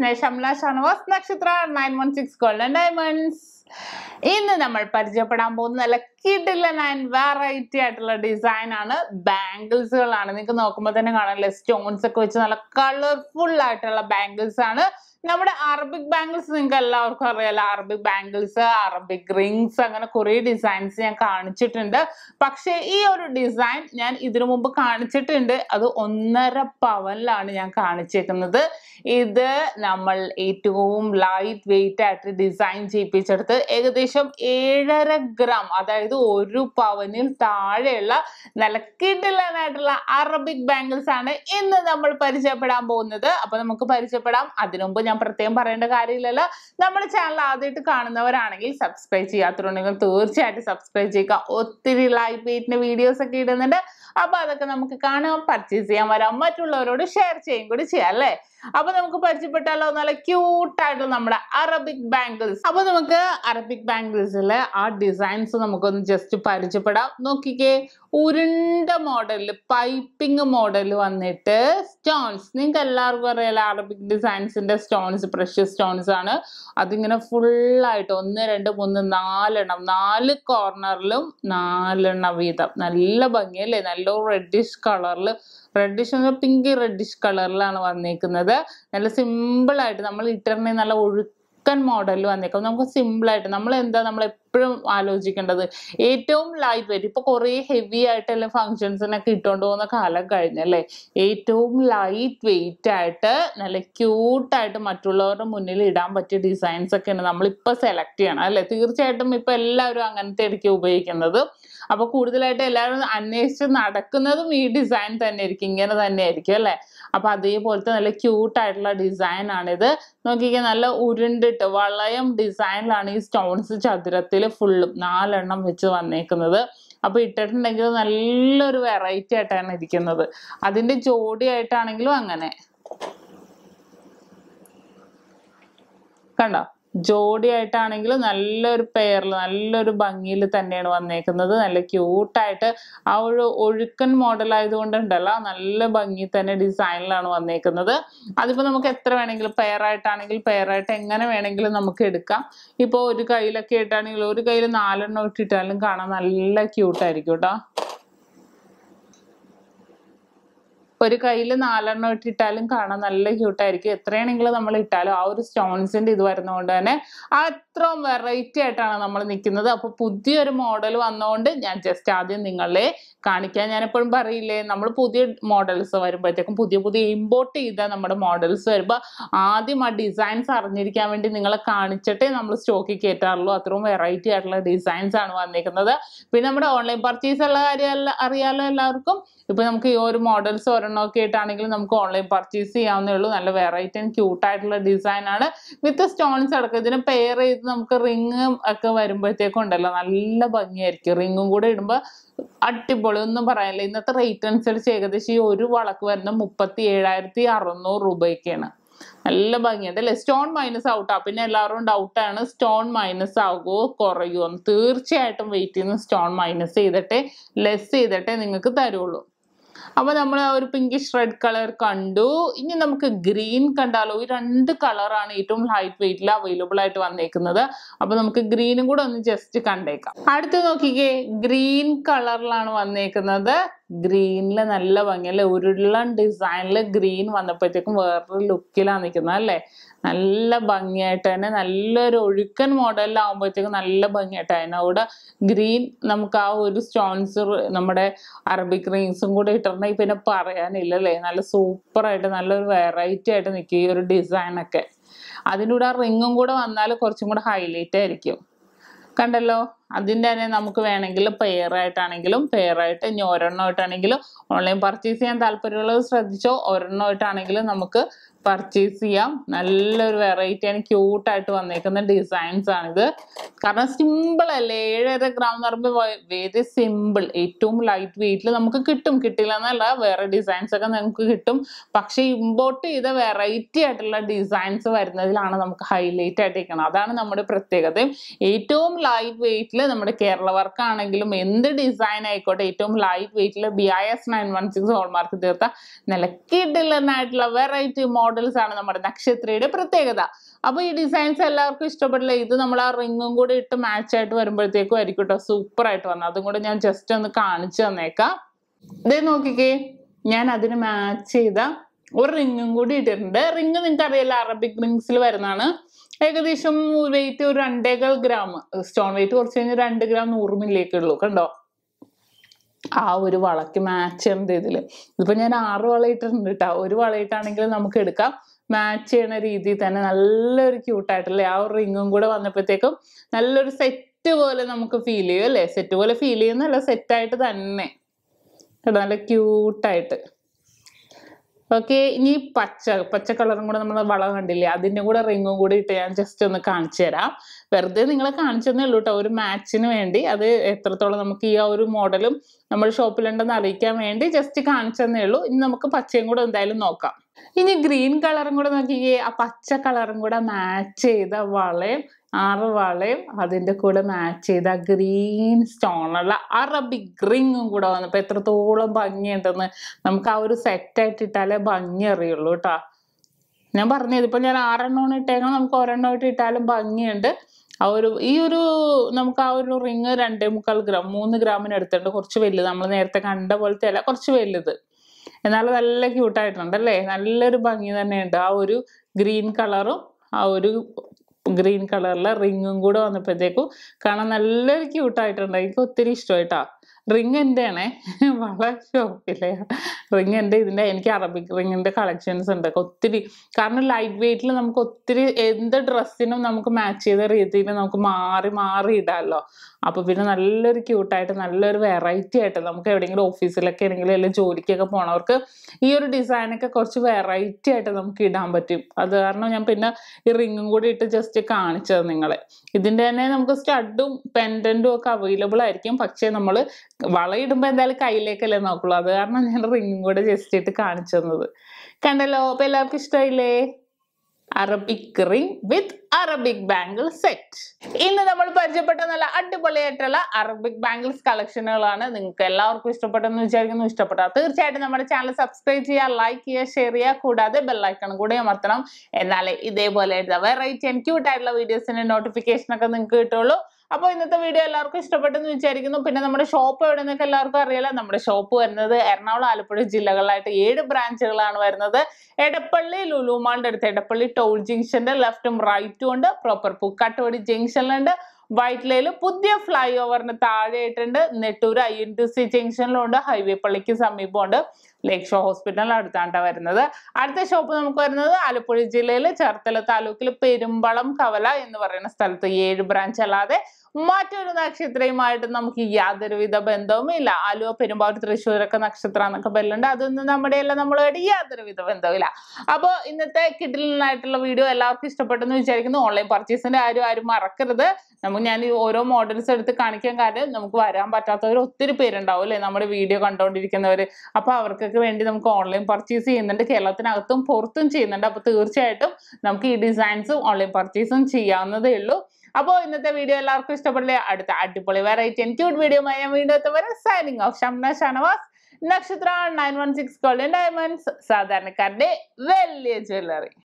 സ്നേഹ Shamla Shanavas Nakshatra nine one six golden diamonds ഇന്ന് നമ്മൾ പരിചയപ്പെടാൻ പോകുന്ന നല്ല കിഡിലൻ ആൻഡ് വെറൈറ്റി ആയിട്ടുള്ള ഡിസൈൻ ആണ് ബാംഗിൾസുകളാണ് നിങ്ങൾക്ക് നോക്കുമ്പോൾ തന്നെ കാണാം സ്റ്റോൺസ് ഒക്കെ വെച്ച് നല്ല കളർഫുൾ ആയിട്ടുള്ള ബാംഗിൾസ് ആണ് നമ്മുടെ അറബിക് ബാംഗിൾസ് നിങ്ങൾക്ക് എല്ലാവർക്കും അറിയാലോ അറബിക് ബാംഗിൾസ് അറബിക് റിങ്സ് അങ്ങനെ കുറേ ഡിസൈൻസ് ഞാൻ കാണിച്ചിട്ടുണ്ട് പക്ഷേ ഈ ഒരു ഡിസൈൻ ഞാൻ ഇതിനു മുമ്പ് കാണിച്ചിട്ടുണ്ട് അത് ഒന്നര പവനിലാണ് ഞാൻ കാണിച്ചേക്കുന്നത് ഇത് നമ്മൾ ഏറ്റവും ലൈറ്റ് വെയിറ്റ് ആയിട്ട് ഡിസൈൻ ചെയ്യിപ്പിച്ചെടുത്ത് ഏകദേശം ഏഴര ഗ്രാം അതായത് ഒരു പവനിൽ താഴെയുള്ള നല്ല കിഡിലനായിട്ടുള്ള അറബിക് ബാംഗിൾസ് ആണ് ഇന്ന് നമ്മൾ പരിചയപ്പെടാൻ പോകുന്നത് അപ്പൊ നമുക്ക് പരിചയപ്പെടാം അതിനു മുമ്പ് ഞാൻ പ്രത്യേകം പറയേണ്ട കാര്യമില്ലല്ലോ നമ്മുടെ ചാനൽ ആദ്യമായിട്ട് കാണുന്നവരാണെങ്കിൽ സബ്സ്ക്രൈബ് ചെയ്യാത്തവരുണ്ടെങ്കിൽ തീർച്ചയായിട്ടും സബ്സ്ക്രൈബ് ചെയ്യുക ഒത്തിരി ലൈറ്റ് വെയിറ്റിന്റെ വീഡിയോസ് ഒക്കെ ഇടുന്നുണ്ട് അപ്പൊ അതൊക്കെ നമുക്ക് കാണാം പർച്ചേസ് ചെയ്യാൻ വരാം മറ്റുള്ളവരോട് ഷെയർ ചെയ്യും കൂടി ചെയ്യാം അല്ലേ അപ്പൊ നമുക്ക് പരിചയപ്പെട്ടാലോ നല്ല ക്യൂട്ടായിട്ടുള്ള നമ്മുടെ അറബിക് ബാംഗിൾസ് അപ്പൊ നമുക്ക് അറബിക് ബാംഗിൾസിലെ ആ ഡിസൈൻസ് നമുക്കൊന്ന് ജസ്റ്റ് പരിചയപ്പെടാം നോക്കിക്കേ ഉരുണ്ട മോഡലിൽ പൈപ്പിംഗ് മോഡൽ വന്നിട്ട് സ്റ്റോൺസ് നിങ്ങൾക്ക് എല്ലാവർക്കും അറിയാലോ അറബിക് ഡിസൈൻസിന്റെ സ്റ്റോൺസ് പ്രഷ്യസ് സ്റ്റോൺസ് ആണ് അതിങ്ങനെ ഫുള്ളായിട്ട് ഒന്ന് രണ്ട് മൂന്ന് നാലെണ്ണം നാല് കോർണറിലും നാലെണ്ണം വീതം നല്ല ഭംഗിയല്ലേ നല്ല റെഡിഷ് കളറിൽ റെഡിഷ് പിങ്ക് റെഡിഷ് കളറിലാണ് വന്നേക്കുന്നത് നല്ല സിമ്പിൾ ആയിട്ട് നമ്മൾ ഇട്ടറിനെ നല്ല ഒഴുക്കൻ മോഡലിൽ വന്നേക്കും നമുക്ക് സിമ്പിൾ ആയിട്ട് നമ്മൾ എന്താ നമ്മൾ എപ്പോഴും ആലോചിക്കേണ്ടത് ഏറ്റവും ലൈറ്റ് വെയിറ്റ് ഇപ്പൊ കുറേ ഹെവി ആയിട്ടുള്ള ഫങ്ഷൻസിനൊക്കെ ഇട്ടുകൊണ്ട് പോകുന്ന കാലം കഴിഞ്ഞല്ലേ ഏറ്റവും ലൈറ്റ് വെയിറ്റ് ആയിട്ട് നല്ല ക്യൂട്ടായിട്ട് മറ്റുള്ളവരുടെ മുന്നിൽ ഇടാൻ പറ്റിയ ഡിസൈൻസ് ഒക്കെയാണ് നമ്മളിപ്പോൾ സെലക്ട് ചെയ്യണം അല്ലേ തീർച്ചയായിട്ടും ഇപ്പൊ എല്ലാവരും അങ്ങനത്തെ ആയിരിക്കും ഉപയോഗിക്കുന്നത് അപ്പൊ കൂടുതലായിട്ട് എല്ലാവരും അന്വേഷിച്ച് നടക്കുന്നതും ഈ ഡിസൈൻ തന്നെ ആയിരിക്കും ഇങ്ങനെ തന്നെ ആയിരിക്കും അല്ലേ അപ്പൊ അതേപോലത്തെ നല്ല ക്യൂട്ട് ആയിട്ടുള്ള ഡിസൈൻ ആണിത് നോക്കിക്കേ നല്ല ഉരുണ്ടിട്ട് വളയം ഡിസൈനിലാണ് ഈ സ്റ്റോൺസ് ചതുരത്തിൽ ഫുള്ളും നാലെണ്ണം വെച്ച് വന്നേക്കുന്നത് അപ്പൊ ഇട്ടിട്ടുണ്ടെങ്കിൽ നല്ലൊരു വെറൈറ്റി ആയിട്ടാണ് ഇരിക്കുന്നത് അതിന്റെ ജോഡി ആയിട്ടാണെങ്കിലും അങ്ങനെ കണ്ടോ ജോഡി ആയിട്ടാണെങ്കിലും നല്ലൊരു പെയറിൽ നല്ലൊരു ഭംഗിയിൽ തന്നെയാണ് വന്നേക്കുന്നത് നല്ല ക്യൂട്ടായിട്ട് ആ ഒരു ഒഴുക്കൻ മോഡൽ ആയതുകൊണ്ടുണ്ടല്ലോ നല്ല ഭംഗി തന്നെ ഡിസൈനിലാണ് വന്നേക്കുന്നത് അതിപ്പോൾ നമുക്ക് എത്ര വേണമെങ്കിലും പെയർ ആയിട്ടാണെങ്കിൽ പെയർ ആയിട്ട് എങ്ങനെ വേണമെങ്കിലും നമുക്ക് എടുക്കാം ഇപ്പോൾ ഒരു കയ്യിലൊക്കെ ഇട്ടാണെങ്കിൽ ഒരു കയ്യിൽ നാലെണ്ണം ഇട്ടിട്ടാലും കാണാൻ നല്ല ക്യൂട്ടായിരിക്കും കേട്ടോ ഒരു കയ്യിൽ നാലെണ്ണം ഇട്ടിട്ടാലും കാണാൻ നല്ല ക്യൂട്ടായിരിക്കും എത്രയാണെങ്കിലും നമ്മൾ ഇട്ടാലും ആ ഒരു സ്റ്റോൺസിന്റെ ഇത് വരുന്നതുകൊണ്ട് തന്നെ അത്രയും വെറൈറ്റി ആയിട്ടാണ് നമ്മൾ നിൽക്കുന്നത് അപ്പോൾ പുതിയൊരു മോഡൽ വന്നതുകൊണ്ട് ഞാൻ ജസ്റ്റ് ആദ്യം നിങ്ങളെ കാണിക്കാൻ ഞാൻ എപ്പോഴും പറയില്ലേ നമ്മൾ പുതിയ മോഡൽസ് വരുമ്പോഴത്തേക്കും പുതിയ പുതിയ ഇമ്പോർട്ട് ചെയ്ത നമ്മുടെ മോഡൽസ് വരുമ്പോൾ ആദ്യം ആ ഡിസൈൻസ് അറിഞ്ഞിരിക്കാൻ വേണ്ടി നിങ്ങളെ കാണിച്ചിട്ടേ നമ്മൾ സ്റ്റോക്കിൽ കയറ്റാറുള്ളൂ അത്രയും വെറൈറ്റി ആയിട്ടുള്ള ഡിസൈൻസ് ആണ് വന്നിരിക്കുന്നത് പിന്നെ നമ്മുടെ ഓൺലൈൻ പർച്ചേസ് ഉള്ള കാര്യം അറിയാലോ എല്ലാവർക്കും ഇപ്പൊ നമുക്ക് ഈ ഒരു മോഡൽസ് ഒരെണ്ണമൊക്കെ ആയിട്ടാണെങ്കിൽ നമുക്ക് ഓൺലൈൻ പർച്ചേസ് ചെയ്യാവുന്നേ ഉള്ളൂ നല്ല വെറൈറ്റി ആൻഡ് ക്യൂട്ട് ആയിട്ടുള്ള ഡിസൈൻ ആണ് വിത്ത് സ്റ്റോൺസ് അടക്കം ഇതിന് പെയർ ചെയ്ത് നമുക്ക് റിങ് ഒക്കെ വരുമ്പോഴത്തേക്കും ഉണ്ടല്ലോ നല്ല ഭംഗിയായിരിക്കും റിങ്ങും കൂടെ ഇടുമ്പോൾ അടിപൊളി ഒന്നും പറയാനില്ല ഇന്നത്തെ റേറ്റ് അനുസരിച്ച് ഏകദേശം ഈ ഒരു വളക്ക് വരുന്ന മുപ്പത്തി ഏഴായിരത്തി അറുന്നൂറ് രൂപയ്ക്കാണ് നല്ല ഭംഗിയുണ്ട് അല്ലേ സ്റ്റോൺ മൈനസ് ഔട്ടാ പിന്നെ എല്ലാവരും ഡൗട്ടാണ് സ്റ്റോൺ മൈനസ് ആകുമോ കുറയുമോ എന്ന് തീർച്ചയായിട്ടും വെയിറ്റ് ചെയ്യുന്ന സ്റ്റോൺ മൈനസ് ചെയ്തിട്ടേ ലെസ് ചെയ്തിട്ടേ നിങ്ങൾക്ക് തരുള്ളൂ അപ്പൊ നമ്മൾ ആ ഒരു പിങ്കിഷ് റെഡ് കളർ കണ്ടു ഇനി നമുക്ക് ഗ്രീൻ കണ്ടാലോ ഈ രണ്ട് കളറാണ് ഏറ്റവും ലൈറ്റ് വെയിറ്റിൽ അവൈലബിൾ ആയിട്ട് വന്നേക്കുന്നത് അപ്പൊ നമുക്ക് ഗ്രീനും കൂടെ ഒന്ന് ജസ്റ്റ് കണ്ടേക്കാം അടുത്ത് നോക്കിക്കേ ഗ്രീൻ കളറിലാണ് വന്നേക്കുന്നത് ഗ്രീനിൽ നല്ല ഭംഗി അല്ലെ ഉരുളൻ ഡിസൈനിൽ ഗ്രീൻ വന്നപ്പോഴത്തേക്കും വേറൊരു ലുക്കിലാണ് നിൽക്കുന്നത് അല്ലേ നല്ല ഭംഗിയായിട്ട് തന്നെ നല്ലൊരു ഒഴുക്കൻ മോഡലിലാവുമ്പോഴത്തേക്കും നല്ല ഭംഗിയായിട്ട് അതിനവിടെ ഗ്രീൻ നമുക്ക് ആ ഒരു സ്റ്റോൺസ് നമ്മുടെ അറബിക് റിങ്സും കൂടെ ഇട്ടിട്ടുണ്ടെങ്കിൽ പിന്നെ പറയാനില്ല അല്ലേ നല്ല സൂപ്പറായിട്ട് നല്ലൊരു വെറൈറ്റി ആയിട്ട് നിൽക്കും ഈ ഒരു ഡിസൈനൊക്കെ അതിൻ്റെ കൂടെ ആ റിങ്ങും കൂടെ വന്നാൽ കുറച്ചും കൂടെ ഹൈലൈറ്റ് ആയിരിക്കും കണ്ടല്ലോ അതിൻ്റെ തന്നെ നമുക്ക് വേണമെങ്കിൽ പെയർ ആയിട്ടാണെങ്കിലും പെയർ ആയിട്ട് ഇനി ഒരെണ്ണമായിട്ടാണെങ്കിലും ഓൺലൈൻ പർച്ചേസ് ചെയ്യാൻ താല്പര്യമുള്ളത് ശ്രദ്ധിച്ചോ ഒരെണ്ണമായിട്ടാണെങ്കിലും നമുക്ക് പർച്ചേസ് ചെയ്യാം നല്ലൊരു വെറൈറ്റി ആണ് ക്യൂട്ടായിട്ട് വന്നേക്കുന്ന ഡിസൈൻസ് ആണിത് കാരണം സിമ്പിൾ അല്ലേ ഏഴര ഗ്രാം എന്ന് പറയുമ്പോൾ വെരി സിമ്പിൾ ഏറ്റവും ലൈറ്റ് വെയിറ്റിൽ നമുക്ക് കിട്ടും കിട്ടില്ല എന്നല്ല വേറെ ഡിസൈൻസ് ഒക്കെ നമുക്ക് കിട്ടും പക്ഷേ ഇമ്പോർട്ട് ചെയ്ത വെറൈറ്റി ആയിട്ടുള്ള ഡിസൈൻസ് വരുന്നതിലാണ് നമുക്ക് ഹൈലൈറ്റ് ആയിട്ട് ഇരിക്കണം അതാണ് നമ്മുടെ പ്രത്യേകതയും ഏറ്റവും ലൈറ്റ് വെയിറ്റിൽ നമ്മുടെ കേരള വർക്ക് ആണെങ്കിലും എന്ത് ഡിസൈൻ ആയിക്കോട്ടെ ഏറ്റവും ലൈറ്റ് വെയിറ്റിൽ B I S nine one six hallmark തീർത്ത നല്ല കിഡിലനായിട്ടുള്ള വെറൈറ്റി മോഡൽസ് ആണ് നമ്മുടെ നക്ഷത്രയുടെ പ്രത്യേകത അപ്പൊ ഈ ഡിസൈൻസ് എല്ലാവർക്കും ഇഷ്ടപ്പെടില്ല ഇത് നമ്മൾ ആ റിങ്ങും കൂടി ഇട്ട് മാച്ച് ആയിട്ട് വരുമ്പോഴത്തേക്കും ആയിരിക്കും കേട്ടോ സൂപ്പർ ആയിട്ട് വന്നത് അതും കൂടെ ഞാൻ ജസ്റ്റ് ഒന്ന് കാണിച്ചു തന്നേക്കാം ഇതേ നോക്കിക്കേ ഞാൻ അതിന് മാച്ച് ചെയ്ത ഒരു റിങ്ങും കൂടി ഇട്ടിട്ടുണ്ട് റിങ് നിങ്ങൾക്ക് അറിയാലോ അറബിക് റിങ്സിൽ വരുന്നതാണ് ഏകദേശം വെയിറ്റ് ഒരു രണ്ടേകാൽ ഗ്രാം സ്റ്റോൺ വെയിറ്റ് കുറച്ച് കഴിഞ്ഞാൽ രണ്ട് ഗ്രാം നൂറ് മില്ലിയൊക്കെ ഉള്ളൂ കണ്ടോ ആ ഒരു വളയ്ക്ക് മാച്ച് ചെയ്യുന്നത് ഇതില് ഇതിപ്പോ ഞാൻ ആറ് വള ഇട്ടിട്ടുണ്ട് കേട്ടോ ഒരു വള ഇട്ടാണെങ്കിൽ നമുക്ക് എടുക്കാം മാച്ച് ചെയ്യണ രീതിയിൽ തന്നെ നല്ലൊരു ക്യൂട്ടായിട്ടുള്ള ആ ഒരു റിങ്ങും കൂടെ വന്നപ്പോഴത്തേക്കും നല്ലൊരു സെറ്റ് പോലെ നമുക്ക് ഫീൽ ചെയ്യും അല്ലേ സെറ്റ് പോലെ ഫീൽ ചെയ്യുന്നല്ല സെറ്റായിട്ട് തന്നെ കേട്ടോ നല്ല ക്യൂട്ടായിട്ട് ഓക്കെ ഇനി പച്ച പച്ച കളറും കൂടെ നമ്മൾ വള കണ്ടില്ലേ അതിൻ്റെ കൂടെ റിങ്ങും കൂടി ഇട്ട് ഞാൻ ജസ്റ്റ് ഒന്ന് കാണിച്ചു തരാം വെറുതെ നിങ്ങളെ കാണിച്ചതന്നേ ഉള്ളൂ കേട്ടോ ഒരു മാച്ചിന് വേണ്ടി അത് എത്രത്തോളം നമുക്ക് ഈ ആ ഒരു മോഡലും നമ്മൾ ഷോപ്പിലുണ്ടെന്ന് അറിയിക്കാൻ വേണ്ടി ജസ്റ്റ് കാണിച്ചതന്നേ ഉള്ളൂ ഇനി നമുക്ക് പച്ചയും കൂടെ എന്തായാലും നോക്കാം ഇനി ഗ്രീൻ കളറും കൂടെ നോക്കിയേ ആ പച്ച കളറും കൂടെ മാച്ച് ചെയ്ത വളയും ആറ് വളയും അതിൻ്റെ കൂടെ മാച്ച് ചെയ്ത ഗ്രീൻ സ്റ്റോണുള്ള അറബിക് റിങ്ങും കൂടെ വന്നപ്പോൾ എത്രത്തോളം ഭംഗിയുണ്ടെന്ന് നമുക്ക് ആ ഒരു സെറ്റായിട്ട് ഇട്ടാലേ ഭംഗി അറിയുള്ളൂ കേട്ടോ ഞാൻ പറഞ്ഞത് ഇപ്പം ഞാൻ ആറെണ്ണം ഇട്ടേക്കണം നമുക്ക് ഒരെണ്ണം ഇട്ട് ഇട്ടാലും ഭംഗിയുണ്ട് ആ ഒരു ഈ ഒരു നമുക്ക് ആ ഒരു റിങ് രണ്ടേ മുക്കാൽ ഗ്രാം മൂന്ന് ഗ്രാമിന് എടുത്തിട്ടുണ്ട് കുറച്ച് വലുത് നമ്മൾ നേരത്തെ കണ്ട പോലത്തെ അല്ല കുറച്ച് വലുത് എന്നാലും നല്ല ക്യൂട്ടായിട്ടുണ്ട് അല്ലേ നല്ലൊരു ഭംഗി തന്നെയുണ്ട് ആ ഒരു ഗ്രീൻ കളറും ആ ഒരു ഗ്രീൻ കളറിലെ റിങ്ങും കൂടെ വന്നപ്പോഴത്തേക്കും കാണാൻ നല്ലൊരു ക്യൂട്ടായിട്ടുണ്ട് എനിക്ക് ഒത്തിരി ഇഷ്ടമായിട്ടാ റിങ് എൻ്റെ ആണേ വളരെ ഷോപ്പിലെ റിങ് എൻ്റെ ഇതിൻ്റെ എനിക്ക് അറബിക് റിങ്ങിൻ്റെ കളക്ഷൻസ് ഉണ്ട് ഒത്തിരി കാരണം ലൈറ്റ് വെയിറ്റിൽ നമുക്ക് ഒത്തിരി എന്ത് ഡ്രസ്സിനും നമുക്ക് മാച്ച് ചെയ്ത രീതിയിൽ നമുക്ക് മാറി മാറി ഇടാമല്ലോ അപ്പോൾ പിന്നെ നല്ലൊരു ക്യൂട്ടായിട്ട് നല്ലൊരു വെറൈറ്റി ആയിട്ട് നമുക്ക് എവിടെയെങ്കിലും ഓഫീസിലൊക്കെ ആണെങ്കിലും അല്ലെങ്കിൽ ജോലിക്കൊക്കെ പോണവർക്ക് ഈ ഒരു ഡിസൈനൊക്കെ കുറച്ച് വെറൈറ്റി ആയിട്ട് നമുക്ക് ഇടാൻ പറ്റും അത് കാരണം ഞാൻ പിന്നെ ഈ റിങ്ങും കൂടി ഇട്ട് ജസ്റ്റ് കാണിച്ചത് നിങ്ങളെ ഇതിൻ്റെ തന്നെ നമുക്ക് സ്റ്റഡും പെൻഡൻറ്റും ഒക്കെ അവൈലബിൾ ആയിരിക്കും പക്ഷേ നമ്മൾ വളയിടുമ്പോൾ എന്തായാലും കയ്യിലേക്കല്ലേ നോക്കുള്ളൂ അത് കാരണം ഞാൻ റിങ്ങും കൂടെ ജസ്റ്റ് ഇട്ട് കാണിച്ചു തന്നത് കണ്ടല്ലോ അപ്പോൾ എല്ലാവർക്കും ഇഷ്ടമായില്ലേ Arabic ring with Arabic bangle set ഇന്ന് നമ്മൾ പരിചയപ്പെട്ട നല്ല അടിപൊളിയായിട്ടുള്ള അറബിക് ബാംഗിൾസ് കളക്ഷനുകളാണ് നിങ്ങൾക്ക് എല്ലാവർക്കും ഇഷ്ടപ്പെട്ടെന്ന് വിചാരിക്കുന്നു ഇഷ്ടപ്പെട്ടാൽ തീർച്ചയായിട്ടും നമ്മുടെ ചാനൽ സബ്സ്ക്രൈബ് ചെയ്യുക ലൈക്ക് ചെയ്യുക ഷെയർ ചെയ്യുക കൂടാതെ ബെല്ലൈക്കൺ കൂടി അമർത്തണം എന്നാലേ ഇതേപോലെ വെറൈറ്റി ആൻഡ് ക്യൂട്ട് ആയിട്ടുള്ള വീഡിയോസിന്റെ നോട്ടിഫിക്കേഷൻ ഒക്കെ നിങ്ങൾക്ക് കിട്ടുള്ളൂ അപ്പോൾ ഇന്നത്തെ വീഡിയോ എല്ലാവർക്കും ഇഷ്ടപ്പെട്ടെന്ന് വിചാരിക്കുന്നു പിന്നെ നമ്മുടെ ഷോപ്പ് എവിടെ നിന്നൊക്കെ എല്ലാവർക്കും അറിയാലോ നമ്മുടെ ഷോപ്പ് വരുന്നത് എറണാകുളം ആലപ്പുഴ ജില്ലകളിലായിട്ട് ഏഴ് ബ്രാഞ്ചുകളാണ് വരുന്നത് എടപ്പള്ളി ലുലുമാളിന്റെ അടുത്ത് എടപ്പള്ളി ടോൾ ജംഗ്ഷന്റെ ലെഫ്റ്റും റൈറ്റും ഉണ്ട് പ്രോപ്പർ പൂക്കാട്ടുപടി ജംഗ്ഷനിലുണ്ട് വൈറ്റ്ലയിൽ പുതിയ ഫ്ലൈ ഓവറിന് താഴെയായിട്ടുണ്ട് Nettoor I N T C ജംഗ്ഷനിലുണ്ട് ഹൈവേ പള്ളിക്ക് സമീപമുണ്ട് ലേക്ക് ഷോ ഹോസ്പിറ്റലിന് അടുത്താണ് വരുന്നത് അടുത്ത ഷോപ്പ് നമുക്ക് വരുന്നത് ആലപ്പുഴ ജില്ലയിൽ ചേർത്തല താലൂക്കിൽ പെരുമ്പളം കവല എന്ന് പറയുന്ന സ്ഥലത്ത് ഏഴ് ബ്രാഞ്ച് അല്ലാതെ മറ്റൊരു നക്ഷത്രയുമായിട്ട് നമുക്ക് യാതൊരുവിധ ബന്ധവും ഇല്ല ആലുവ പെരുമ്പാവൂർ തൃശ്ശൂരൊക്കെ നക്ഷത്ര എന്നൊക്കെ ബെല്ലുണ്ട് അതൊന്നും നമ്മുടെ എല്ലാം നമ്മളുമായിട്ട് യാതൊരുവിധ ബന്ധവുമില്ല അപ്പോൾ ഇന്നത്തെ കിഡിലിനായിട്ടുള്ള വീഡിയോ എല്ലാവർക്കും ഇഷ്ടപ്പെട്ടെന്ന് വിചാരിക്കുന്നു ഓൺലൈൻ പർച്ചേസിന്റെ കാര്യം ആരും മറക്കരുത് നമുക്ക് ഞാൻ ഈ ഓരോ മോഡൽസ് എടുത്ത് കാണിക്കാൻ കാര്യം നമുക്ക് വരാൻ പറ്റാത്തവർ ഒത്തിരി പേരുണ്ടാവും അല്ലേ നമ്മുടെ വീഡിയോ കണ്ടുകൊണ്ടിരിക്കുന്നവർ അപ്പോൾ അവർക്കൊക്കെ വേണ്ടി നമുക്ക് ഓൺലൈൻ പർച്ചേസ് ചെയ്യുന്നുണ്ട് കേരളത്തിനകത്തും പുറത്തും ചെയ്യുന്നുണ്ട് അപ്പോൾ തീർച്ചയായിട്ടും നമുക്ക് ഈ ഡിസൈൻസും ഓൺലൈൻ പർച്ചേസും ചെയ്യാവുന്നതേ ഉള്ളൂ അപ്പോൾ ഇന്നത്തെ വീഡിയോ എല്ലാവർക്കും ഇഷ്ടപ്പെടില്ലേ അടുത്ത അടിപൊളി വെറൈറ്റി ആൻഡ് ക്യൂട്ട് വീഡിയോ ഞാൻ വീണ്ടും എത്തുവരെ signing off Shamna Shanavas Nakshatra nine one six golden diamonds സാധാരണക്കാരുടെ വലിയ ജ്വല്ലറി